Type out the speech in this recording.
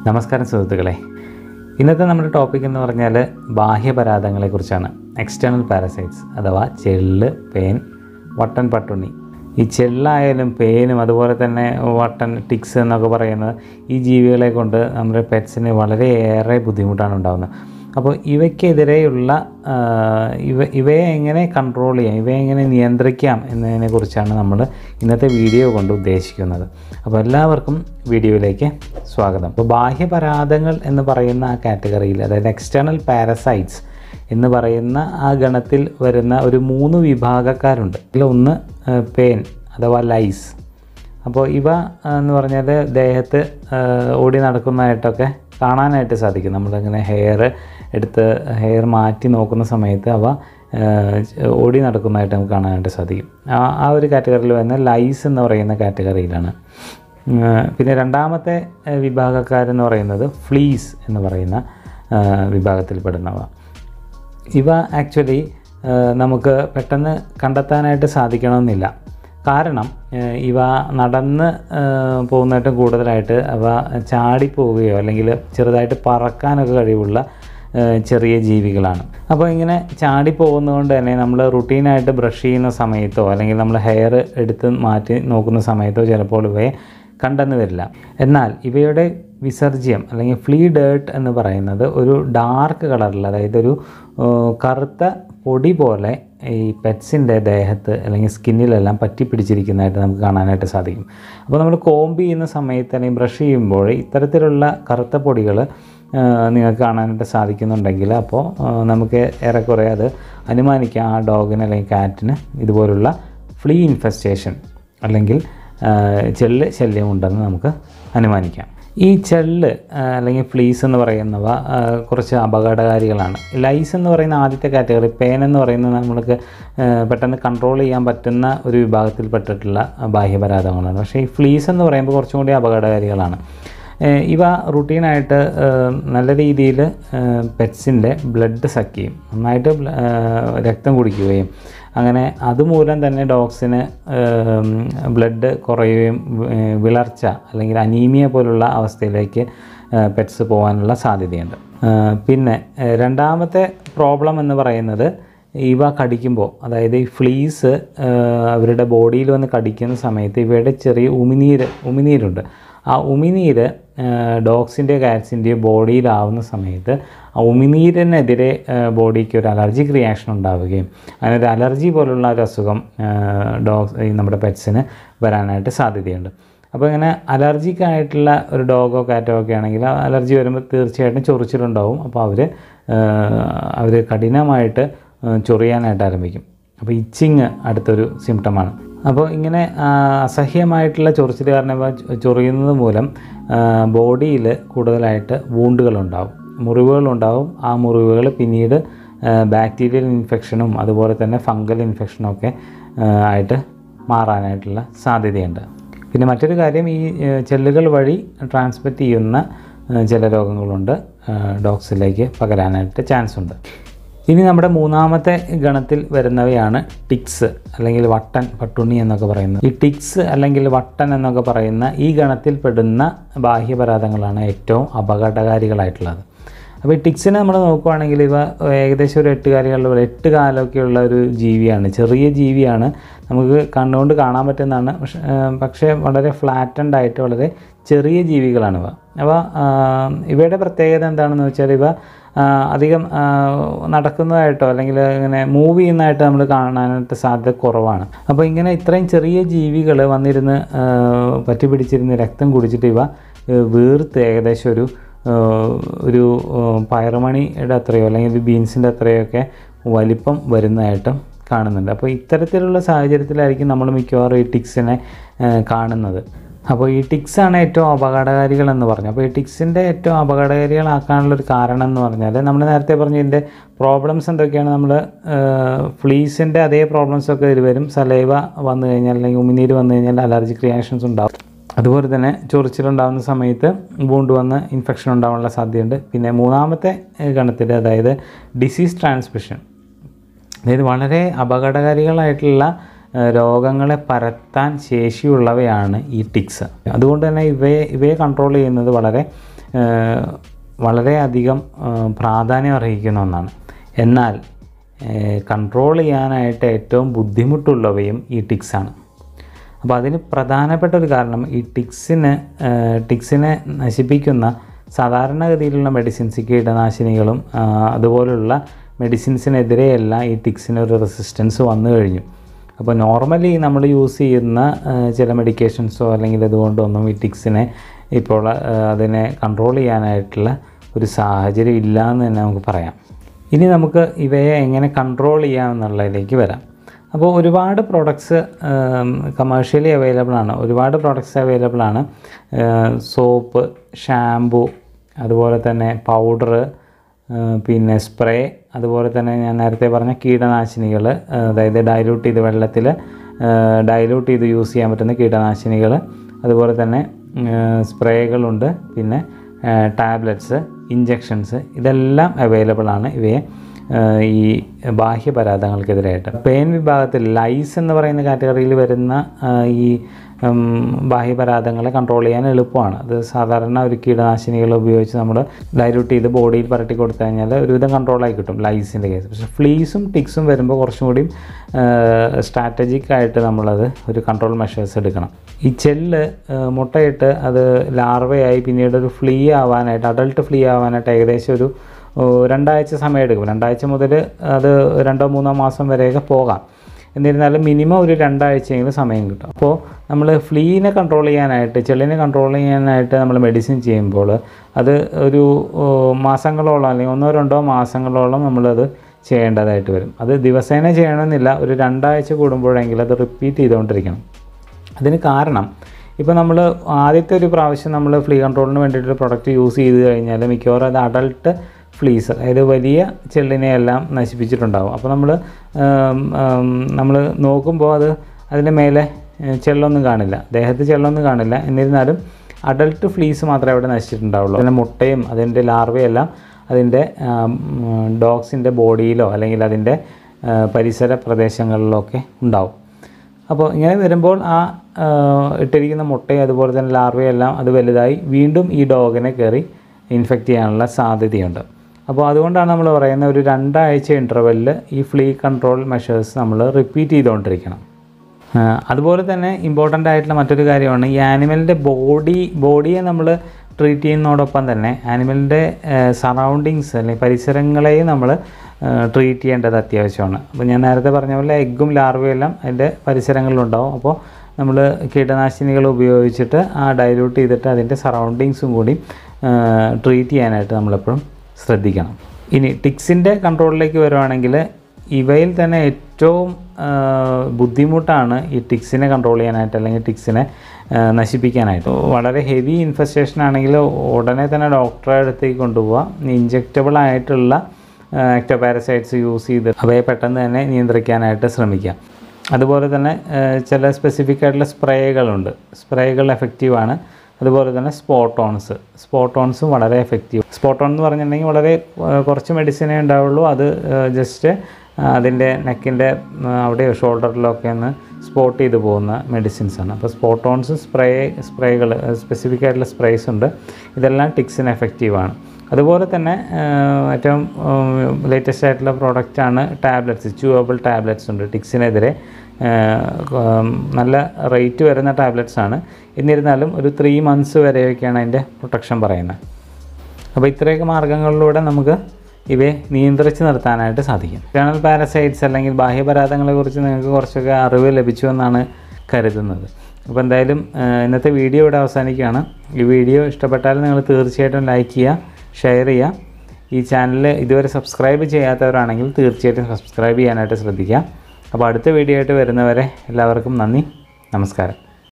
നമസ്കാരം സുഹൃത്തുക്കളെ ഇന്നത്തെ നമ്മുടെ ടോപ്പിക് എന്ന് പറഞ്ഞാൽ ബാഹ്യപരാധങ്ങളെക്കുറിച്ചാണ് എക്സ്റ്റേണൽ പാരസൈറ്റ്സ് അഥവാ ചെള്ള് പേൻ വട്ടൻ പട്ടുണ്ണി ഈ ചെള്ളായാലും പേനും അതുപോലെ തന്നെ വട്ടൻ ടിക്സ് എന്നൊക്കെ പറയുന്നത് ഈ ജീവികളെ കൊണ്ട് നമ്മുടെ പെറ്റ്സിന് വളരെയേറെ ബുദ്ധിമുട്ടാണ് ഉണ്ടാകുന്നത് അപ്പോൾ ഇവയ്ക്കെതിരെയുള്ള ആ, ഇവ ഇവയെ എങ്ങനെ കൺട്രോൾ ചെയ്യാം ഇവയെ എങ്ങനെ നിയന്ത്രിക്കാം എന്നതിനെക്കുറിച്ചാണ് നമ്മൾ ഇന്നത്തെ വീഡിയോ കൊണ്ട് ഉദ്ദേശിക്കുന്നത് അപ്പോൾ എല്ലാവർക്കും വീഡിയോയിലേക്ക് സ്വാഗതം അപ്പോൾ ബാഹ്യപരാധങ്ങൾ എന്ന് പറയുന്ന ആ കാറ്റഗറിയിൽ അതായത് എക്സ്റ്റേണൽ പാരസൈറ്റ്സ് എന്ന് പറയുന്ന ആ ഗണത്തിൽ വരുന്ന ഒരു മൂന്ന് വിഭാഗക്കാരുണ്ട് ഇതിൽ ഒന്ന് പേൻ അഥവാ ലൈസ് അപ്പോൾ ഇവ ആ, എന്ന് പറഞ്ഞാൽ ദേഹത്ത് ആ, ഓടി നടക്കുന്നതായിട്ടൊക്കെ കാണാനായിട്ട് സാധിക്കും നമ്മളിങ്ങനെ ഹെയർ എടുത്ത് ഹെയർ മാറ്റി നോക്കുന്ന സമയത്ത് അവ ആ, ഓടി നടക്കുന്നതായിട്ട് നമുക്ക് കാണാനായിട്ട് സാധിക്കും ആ ആ ഒരു കാറ്റഗറിയിൽ വരുന്ന ലൈസ് എന്ന് പറയുന്ന കാറ്റഗറിയിലാണ് ഉം, പിന്നെ രണ്ടാമത്തെ ആ, വിഭാഗക്കാരെന്ന് പറയുന്നത് ഫ്ലീസ് എന്ന് പറയുന്ന ആ, വിഭാഗത്തിൽപ്പെടുന്നവ ഇവ ആക്ച്വലി നമുക്ക് പെട്ടെന്ന് കണ്ടെത്താനായിട്ട് സാധിക്കണമെന്നില്ല കാരണം ഏഹ്, ഇവ നടന്ന് ഏഹ്, പോകുന്നതായിട്ട് കൂടുതലായിട്ട് അവ ചാടിപ്പോവുകയോ അല്ലെങ്കിൽ ചെറുതായിട്ട് പറക്കാനൊക്കെ കഴിവുള്ള ഏഹ്, ചെറിയ ജീവികളാണ് അപ്പോൾ ഇങ്ങനെ ചാടി പോകുന്നതുകൊണ്ട് തന്നെ നമ്മൾ റുട്ടീനായിട്ട് ബ്രഷ് ചെയ്യുന്ന സമയത്തോ അല്ലെങ്കിൽ നമ്മൾ ഹെയർ എടുത്ത് മാറ്റി നോക്കുന്ന സമയത്തോ ചിലപ്പോൾ ഇവയെ കണ്ടെന്ന് വരില്ല എന്നാൽ ഇവയുടെ വിസർജ്യം അല്ലെങ്കിൽ ഫ്ലീ ഡേർട്ട് എന്ന് പറയുന്നത് ഒരു ഡാർക്ക് കളറിൽ അതായത് ഒരു ഏഹ്, കറുത്ത പൊടി പോലെ ഈ പെറ്റ്സിൻ്റെ ദേഹത്ത് അല്ലെങ്കിൽ സ്കിന്നിലെല്ലാം പറ്റി പിടിച്ചിരിക്കുന്നതായിട്ട് നമുക്ക് കാണാനായിട്ട് സാധിക്കും അപ്പോൾ നമ്മൾ കോമ്പ് ചെയ്യുന്ന സമയത്ത് അല്ലെങ്കിൽ ബ്രഷ് ചെയ്യുമ്പോൾ ഇത്തരത്തിലുള്ള കറുത്ത പൊടികൾ നിങ്ങൾക്ക് കാണാനായിട്ട് സാധിക്കുന്നുണ്ടെങ്കിൽ അപ്പോൾ ആ, നമുക്ക് ഏറെക്കുറെ അത് അനുമാനിക്കാം ആ ഡോഗിന് അല്ലെങ്കിൽ കാറ്റിന് ഇതുപോലുള്ള ഫ്ലീ ഇൻഫെസ്റ്റേഷൻ അല്ലെങ്കിൽ ആ, ചെള്ള് ശല്യം ഉണ്ടെന്ന് നമുക്ക് അനുമാനിക്കാം ഈ ചെള്ള് ആ, അല്ലെങ്കിൽ ഫ്ലീസ് എന്ന് പറയുന്നവ ആ, കുറച്ച് അപകടകാരികളാണ് ലൈസ് എന്ന് പറയുന്ന ആദ്യത്തെ കാറ്റഗറി പേൻ എന്ന് പറയുന്നത് നമ്മൾക്ക് ആ, പെട്ടെന്ന് കൺട്രോൾ ചെയ്യാൻ പറ്റുന്ന ഒരു വിഭാഗത്തിൽപ്പെട്ടിട്ടുള്ള ബാഹ്യപരാധങ്ങളാണ് പക്ഷേ ഈ ഫ്ലീസ് എന്ന് പറയുമ്പോൾ കുറച്ചും കൂടി അപകടകാരികളാണ് ഏഹ് ഇവ റുട്ടീനായിട്ട് ഏഹ് നല്ല രീതിയിൽ പെറ്റ്സിൻ്റെ ബ്ലഡ് സക്ക് ചെയ്യും നന്നായിട്ട് ബ്ല- ഏഹ് രക്തം കുടിക്കുകയും അങ്ങനെ അതുമൂലം തന്നെ ഡോഗ്സിന് ബ്ലഡ് കുറയുകയും ഏഹ് വിളർച്ച അല്ലെങ്കിൽ അനീമിയ പോലുള്ള അവസ്ഥയിലേക്ക് പെറ്റ്സ് പോകാനുള്ള സാധ്യതയുണ്ട് ഏഹ് പിന്നെ ഏഹ് രണ്ടാമത്തെ പ്രോബ്ലം എന്ന് പറയുന്നത് ഇവ കടിക്കുമ്പോൾ അതായത് ഈ ഫ്ലീസ് അവരുടെ ബോഡിയിൽ വന്ന് കടിക്കുന്ന സമയത്ത് ഇവയുടെ ചെറിയ ഉമിനീര് ഉമിനീരുണ്ട് ആ ഉമിനീര് ഡോഗ്സിൻ്റെയോ കാറ്റ്സിൻ്റെയോ ബോഡിയിലാവുന്ന സമയത്ത് ആ ഉമിനീരിനെതിരെ ബോഡിക്ക് ഒരു അലർജിക് റിയാക്ഷൻ ഉണ്ടാവുകയും അങ്ങനെ ഒരു അലർജി പോലുള്ള ഒരു അസുഖം ഡോഗ്സ് ഈ നമ്മുടെ പെറ്റ്സിന് വരാനായിട്ട് സാധ്യതയുണ്ട് അപ്പോൾ ഇങ്ങനെ അലർജിക് ആയിട്ടുള്ള ഒരു ഡോഗോ കാറ്റോ ഒക്കെ ആണെങ്കിൽ ആ അലർജി വരുമ്പോൾ തീർച്ചയായിട്ടും ചൊറിച്ചിലുണ്ടാവും അപ്പോൾ അവർ അവർ കഠിനമായിട്ട് ആ, ചൊറിയാനായിട്ട് ആരംഭിക്കും അപ്പോൾ ഇച്ചിങ് അടുത്തൊരു സിംറ്റമാണ് അപ്പോൾ ഇങ്ങനെ ആ, അസഹ്യമായിട്ടുള്ള ചൊറിച്ചിൽ കാരണം ഇവ ചൊ- ചൊറിയുന്നത് മൂലം ബോഡിയിൽ കൂടുതലായിട്ട് വൂണ്ടുകളുണ്ടാവും മുറിവുകളുണ്ടാവും ആ മുറിവുകൾ പിന്നീട് ബാക്ടീരിയൽ ഇൻഫെക്ഷനും അതുപോലെ തന്നെ ഫംഗൽ ഇൻഫെക്ഷനും ഒക്കെ ആ, ആയിട്ട് മാറാനായിട്ടുള്ള സാധ്യതയുണ്ട് പിന്നെ മറ്റൊരു കാര്യം ഈ ഏഹ്, ചെല്ലുകൾ വഴി ട്രാൻസ്മിറ്റ് ചെയ്യുന്ന ഏഹ്, ചില രോഗങ്ങളുണ്ട് ഏഹ്, ഡോഗ്സിലേക്ക് പകരാനായിട്ട് ചാൻസ് ഉണ്ട് ഇനി നമ്മുടെ മൂന്നാമത്തെ ഗണത്തിൽ വരുന്നവയാണ് ടിക്സ് അല്ലെങ്കിൽ വട്ടൻ പട്ടുണ്ണി എന്നൊക്കെ പറയുന്നത് ഈ ടിക്സ് അല്ലെങ്കിൽ വട്ടൻ എന്നൊക്കെ പറയുന്ന ഈ ഗണത്തിൽ പെടുന്ന ബാഹ്യപരാധങ്ങളാണ് ഏറ്റവും അപകടകാരികളായിട്ടുള്ളത് അപ്പോൾ ഈ ടിക്സിനെ നമ്മൾ നോക്കുവാണെങ്കിൽ ഇവ ഏകദേശം ഒരു എട്ട് കാലുകളുടെ എട്ട് കാലമൊക്കെയുള്ള ഒരു ജീവിയാണ് ചെറിയ ജീവിയാണ് നമുക്ക് കണ്ണുകൊണ്ട് കാണാൻ പറ്റുന്നതാണ് പക്ഷേ ഏഹ് പക്ഷേ വളരെ ഫ്ലാറ്റൻഡ് ആയിട്ട് വളരെ ചെറിയ ജീവികളാണ് ഇവ അവ ആഹ് ഇവയുടെ പ്രത്യേകത എന്താണെന്ന് വെച്ചാൽ ഇവ ആഹ് അധികം ആഹ് നടക്കുന്നതായിട്ടോ അല്ലെങ്കിൽ ഇങ്ങനെ മൂവ് ചെയ്യുന്നതായിട്ട് നമ്മൾ കാണാനായിട്ട് സാധ്യത കുറവാണ് അപ്പോൾ ഇങ്ങനെ ഇത്രയും ചെറിയ ജീവികൾ വന്നിരുന്ന് ആഹ് പറ്റി പിടിച്ചിരുന്ന് രക്തം കുടിച്ചിട്ട് ഇവ ഏഹ് വീർത്ത് ഏകദേശം ഒരു ഏഹ് ഒരു ഏഹ് പയറുമണിയുടെ അത്രയോ അല്ലെങ്കിൽ ഒരു ബീൻസിൻ്റെ അത്രയോ ഒക്കെ വലിപ്പം വരുന്നതായിട്ടും കാണുന്നുണ്ട് അപ്പോൾ ഇത്തരത്തിലുള്ള സാഹചര്യത്തിലായിരിക്കും നമ്മൾ മിക്കവാറും ഈ ടിക്സിനെ ഏഹ് കാണുന്നത് അപ്പോൾ ഈ ടിക്സ് ആണ് ഏറ്റവും അപകടകാരികൾ എന്ന് പറഞ്ഞു അപ്പോൾ ഈ ടിക്സിൻ്റെ ഏറ്റവും അപകടകാരികളാക്കാനുള്ള ഒരു കാരണം എന്ന് പറഞ്ഞാൽ നമ്മൾ നേരത്തെ പറഞ്ഞ ഇതിൻ്റെ പ്രോബ്ലംസ് എന്തൊക്കെയാണ് നമ്മൾ ഫ്ലീസിൻ്റെ അതേ പ്രോബ്ലംസ് ഒക്കെ ഇതിൽ വരും സലൈവ വന്നു കഴിഞ്ഞാൽ അല്ലെങ്കിൽ ഉമിനീര് വന്നു കഴിഞ്ഞാൽ അലർജിക് റിയാക്ഷൻസ് ഉണ്ടാവും അതുപോലെ തന്നെ ചൊറിച്ചിലുണ്ടാകുന്ന സമയത്ത് വൂണ്ട് വന്ന് ഇൻഫെക്ഷൻ ഉണ്ടാകാനുള്ള സാധ്യതയുണ്ട് പിന്നെ മൂന്നാമത്തെ ഗണത്തിൽ അതായത് ഡിസീസ് ട്രാൻസ്മിഷൻ അതായത് വളരെ അപകടകാരികളായിട്ടുള്ള ഏഹ്, രോഗങ്ങളെ പരത്താൻ ശേഷിയുള്ളവയാണ് ഈ ടിക്സ് അതുകൊണ്ട് തന്നെ ഇവയെ ഇവയെ കൺട്രോൾ ചെയ്യുന്നത് വളരെ വളരെയധികം ആ, പ്രാധാന്യം അർഹിക്കുന്ന ഒന്നാണ് എന്നാൽ കൺട്രോൾ ചെയ്യാനായിട്ട് ഏറ്റവും ബുദ്ധിമുട്ടുള്ളവയും ഈ ടിക്സാണ് അപ്പോൾ അതിന് പ്രധാനപ്പെട്ട ഒരു കാരണം ഈ ടിക്സിന് ടിക്സിനെ നശിപ്പിക്കുന്ന സാധാരണഗതിയിലുള്ള മെഡിസിൻസ് കീടനാശിനികളും ആ, അതുപോലുള്ള മെഡിസിൻസിനെതിരെയല്ല ഈ ടിക്സിന് ഒരു റെസിസ്റ്റൻസ് വന്നു കഴിഞ്ഞു അപ്പോൾ നോർമലി നമ്മൾ യൂസ് ചെയ്യുന്ന ആ, ചില മെഡിക്കേഷൻസോ അല്ലെങ്കിൽ അതുകൊണ്ടൊന്നും ഈ ടിക്സിനെ ഇപ്പോൾ ആ, അതിനെ കൺട്രോൾ ചെയ്യാനായിട്ടുള്ള ഒരു സാഹചര്യം ഇല്ല എന്ന് തന്നെ നമുക്ക് പറയാം ഇനി നമുക്ക് ഇവയെ എങ്ങനെ കൺട്രോൾ ചെയ്യാം എന്നുള്ളതിലേക്ക് വരാം അപ്പോൾ ഒരുപാട് പ്രോഡക്ട്സ് കമേഴ്ഷ്യലി അവൈലബിൾ ആണ് ഒരുപാട് പ്രോഡക്ട്സ് അവൈലബിൾ ആണ് സോപ്പ് ഷാംപൂ അതുപോലെ തന്നെ പൗഡർ പിന്നെ സ്പ്രേ അതുപോലെ തന്നെ ഞാൻ നേരത്തെ പറഞ്ഞ കീടനാശിനികൾ അതായത് ഡൈലൂട്ട് ചെയ്ത് വെള്ളത്തിൽ ഡൈലൂട്ട് ചെയ്ത് യൂസ് ചെയ്യാൻ പറ്റുന്ന കീടനാശിനികൾ അതുപോലെ തന്നെ സ്പ്രേകളുണ്ട് പിന്നെ ടാബ്ലറ്റ്സ് ഇഞ്ചെക്ഷൻസ് ഇതെല്ലാം അവൈലബിൾ ആണ് ഇവയെ ആ, ഈ ബാഹ്യപരാധങ്ങൾക്കെതിരായിട്ട് പെയിൻ വിഭാഗത്തിൽ ലൈസ് എന്ന് പറയുന്ന കാറ്റഗറിയിൽ വരുന്ന ആ, ഈ ഉം, ബാഹ്യപരാധങ്ങളെ കൺട്രോൾ ചെയ്യാൻ എളുപ്പമാണ് അത് സാധാരണ ഒരു കീടനാശിനികൾ ഉപയോഗിച്ച് നമ്മൾ ഡൈലൂട്ട് ചെയ്ത് ബോഡിയിൽ പരട്ടി കൊടുത്തു കഴിഞ്ഞാൽ ഒരുവിധം കൺട്രോളായി കിട്ടും ലൈസിൻ്റെ കേസ് പക്ഷേ ഫ്ലീസും ടിക്സും വരുമ്പോൾ കുറച്ചും കൂടി സ്ട്രാറ്റജിക് ആയിട്ട് നമ്മളത് ഒരു കൺട്രോൾ മെഷേഴ്സ് എടുക്കണം ഈ ചെല്ല് ആ, മുട്ടയിട്ട് അത് ലാർവയായി പിന്നീട് ഒരു ഫ്ലീ ആവാനായിട്ട് അഡൾട്ട് ഫ്ലീ ആവാനായിട്ട് ഏകദേശം ഒരു ഓ, രണ്ടാഴ്ച സമയം എടുക്കും രണ്ടാഴ്ച മുതൽ അത് രണ്ടോ മൂന്നോ മാസം വരെയൊക്കെ പോകാം എന്നിരുന്നാലും മിനിമം ഒരു രണ്ടാഴ്ചയെങ്കിലും സമയം കിട്ടും അപ്പോൾ നമ്മൾ ഫ്ലീനെ കൺട്രോൾ ചെയ്യാനായിട്ട് ചെള്ളിനെ കൺട്രോൾ ചെയ്യാനായിട്ട് നമ്മൾ മെഡിസിൻ ചെയ്യുമ്പോൾ അത് ഒരു ഓ, മാസങ്ങളോളം അല്ലെങ്കിൽ ഒന്നോ രണ്ടോ മാസങ്ങളോളം നമ്മളത് ചെയ്യേണ്ടതായിട്ട് വരും അത് ദിവസേന ചെയ്യണമെന്നില്ല ഒരു രണ്ടാഴ്ച കൂടുമ്പോഴെങ്കിലും അത് റിപ്പീറ്റ് ചെയ്തുകൊണ്ടിരിക്കണം അതിന് കാരണം ഇപ്പോൾ നമ്മൾ ആദ്യത്തെ ഒരു പ്രാവശ്യം നമ്മൾ ഫ്ലീ കൺട്രോളിന് വേണ്ടിയിട്ടൊരു പ്രൊഡക്റ്റ് യൂസ് ചെയ്ത് കഴിഞ്ഞാൽ മിക്കവാറും അത് അഡൾട്ട് ഫ്ലീസ് അതായത് വലിയ ചെള്ളിനെയെല്ലാം നശിപ്പിച്ചിട്ടുണ്ടാകും അപ്പോൾ നമ്മൾ നമ്മൾ നോക്കുമ്പോൾ അത് അതിൻ്റെ മേലെ ഏഹ്, ചെള്ളൊന്നും കാണില്ല ദേഹത്ത് ചെള്ളൊന്നും കാണില്ല എന്നിരുന്നാലും അഡൾട്ട് ഫ്ലീസ് മാത്രമേ അവിടെ നശിച്ചിട്ടുണ്ടാവുള്ളൂ അതിൻ്റെ മുട്ടയും അതിൻ്റെ ലാർവയെല്ലാം അതിൻ്റെ ഡോഗ്സിൻ്റെ ബോഡിയിലോ അല്ലെങ്കിൽ അതിൻ്റെ ആ, പരിസര പ്രദേശങ്ങളിലൊക്കെ ഉണ്ടാവും അപ്പോൾ ഇങ്ങനെ വരുമ്പോൾ ആ ആ, ഇട്ടിരിക്കുന്ന മുട്ടയും അതുപോലെ തന്നെ ലാർവയെല്ലാം അത് വലുതായി വീണ്ടും ഈ ഡോഗിനെ കയറി ഇൻഫെക്റ്റ് ചെയ്യാനുള്ള സാധ്യതയുണ്ട് അപ്പോൾ അതുകൊണ്ടാണ് നമ്മൾ പറയുന്ന ഒരു രണ്ടാഴ്ച ഇൻ്റർവെല്ലിൽ ഈ ഫ്ലീ കൺട്രോൾ മെഷേഴ്സ് നമ്മൾ റിപ്പീറ്റ് ചെയ്തുകൊണ്ടിരിക്കണം ആ, അതുപോലെ തന്നെ ഇമ്പോർട്ടൻ്റ് ആയിട്ടുള്ള മറ്റൊരു കാര്യമാണ് ഈ ആനിമലിൻ്റെ ബോഡി ബോഡിയെ നമ്മൾ ട്രീറ്റ് ചെയ്യുന്നതോടൊപ്പം തന്നെ ആനിമലിൻ്റെ സറൗണ്ടിങ്സ് അല്ലെങ്കിൽ പരിസരങ്ങളെയും നമ്മൾ ട്രീറ്റ് ചെയ്യേണ്ടത് അത്യാവശ്യമാണ് അപ്പോൾ ഞാൻ നേരത്തെ പറഞ്ഞ പോലെ എഗ്ഗും ലാർവയും എല്ലാം അതിൻ്റെ പരിസരങ്ങളിലുണ്ടാവും അപ്പോൾ നമ്മൾ കീടനാശിനികൾ ഉപയോഗിച്ചിട്ട് ആ ഡൈല്യൂട്ട് ചെയ്തിട്ട് അതിൻ്റെ സറൗണ്ടിങ്സും കൂടി ട്രീറ്റ് ചെയ്യാനായിട്ട് നമ്മളെപ്പോഴും ശ്രദ്ധിക്കണം ഇനി ടിക്സിൻ്റെ കൺട്രോളിലേക്ക് വരുവാണെങ്കിൽ ഇവയിൽ തന്നെ ഏറ്റവും ആ, ബുദ്ധിമുട്ടാണ് ഈ ടിക്സിനെ കൺട്രോൾ ചെയ്യാനായിട്ട് അല്ലെങ്കിൽ ടിക്സിനെ ആ, നശിപ്പിക്കാനായിട്ട് വളരെ ഹെവി ഇൻഫെസ്റ്റേഷൻ ആണെങ്കിൽ ഉടനെ തന്നെ ഡോക്ടറെ അടുത്തേക്ക് കൊണ്ടുപോവുക ഇഞ്ചെക്റ്റബിൾ ആയിട്ടുള്ള ആക്ടോപാരസൈറ്റ്സ് യൂസ് ചെയ്ത് അവയെ പെട്ടെന്ന് തന്നെ നിയന്ത്രിക്കാനായിട്ട് ശ്രമിക്കുക അതുപോലെ തന്നെ ആ, ചില സ്പെസിഫിക് ആയിട്ടുള്ള സ്പ്രേകളുണ്ട് സ്പ്രേകൾ എഫക്റ്റീവാണ് അതുപോലെ തന്നെ സ്പോട്ടോൺസ് സ്പോട്ടോൺസും വളരെ എഫക്റ്റീവ് സ്പോട്ടോൺ എന്ന് പറഞ്ഞിട്ടുണ്ടെങ്കിൽ വളരെ ആ, കുറച്ച് മെഡിസിനേ ഉണ്ടാവുള്ളൂ അത് ജസ്റ്റ് അതിൻ്റെ നെക്കിൻ്റെ അവിടെയോ ഷോൾഡറിലോ ഒക്കെ ഒന്ന് സ്പോട്ട് ചെയ്ത് പോകുന്ന മെഡിസിൻസ് ആണ് അപ്പോൾ സ്പോട്ടോൺസ് സ്പ്രേ സ്പ്രേകൾ സ്പെസിഫിക് ആയിട്ടുള്ള സ്പ്രേസ് ഉണ്ട് ഇതെല്ലാം ടിക്സിന് എഫക്റ്റീവാണ് അതുപോലെ തന്നെ ആ, ഏറ്റവും ലേറ്റസ്റ്റ് ആയിട്ടുള്ള പ്രോഡക്റ്റാണ് ടാബ്ലറ്റ്സ് ച്യൂവബിൾ ടാബ്ലറ്റ്സ് ഉണ്ട് ടിക്സിനെതിരെ ആ, ഉം, നല്ല റേറ്റ് വരുന്ന ടാബ്ലറ്റ്സ് ആണ് എന്നിരുന്നാലും ഒരു ത്രീ മന്ത്സ് വരെയൊക്കെയാണ് അതിൻ്റെ പ്രൊട്ടക്ഷൻ പറയുന്നത് അപ്പോൾ ഇത്രയൊക്കെ മാർഗ്ഗങ്ങളിലൂടെ നമുക്ക് ഇവയെ നിയന്ത്രിച്ച് നിർത്താനായിട്ട് സാധിക്കും കേണൽ പാരസൈറ്റ്സ് അല്ലെങ്കിൽ ബാഹ്യപരാധങ്ങളെക്കുറിച്ച് നിങ്ങൾക്ക് കുറച്ചൊക്കെ അറിവ് ലഭിച്ചു എന്നാണ് കരുതുന്നത് അപ്പോൾ എന്തായാലും ആ, ഇന്നത്തെ വീഡിയോ ഇവിടെ അവസാനിക്കുകയാണ് ഈ വീഡിയോ ഇഷ്ടപ്പെട്ടാൽ നിങ്ങൾ തീർച്ചയായിട്ടും ലൈക്ക് ചെയ്യുക ഷെയർ ചെയ്യുക ഈ ചാനൽ ഇതുവരെ സബ്സ്ക്രൈബ് ചെയ്യാത്തവരാണെങ്കിൽ തീർച്ചയായിട്ടും സബ്സ്ക്രൈബ് ചെയ്യാനായിട്ട് ശ്രദ്ധിക്കുക അപ്പോൾ അടുത്ത വീഡിയോ ആയിട്ട് വരുന്നവരെ എല്ലാവർക്കും നന്ദി നമസ്കാരം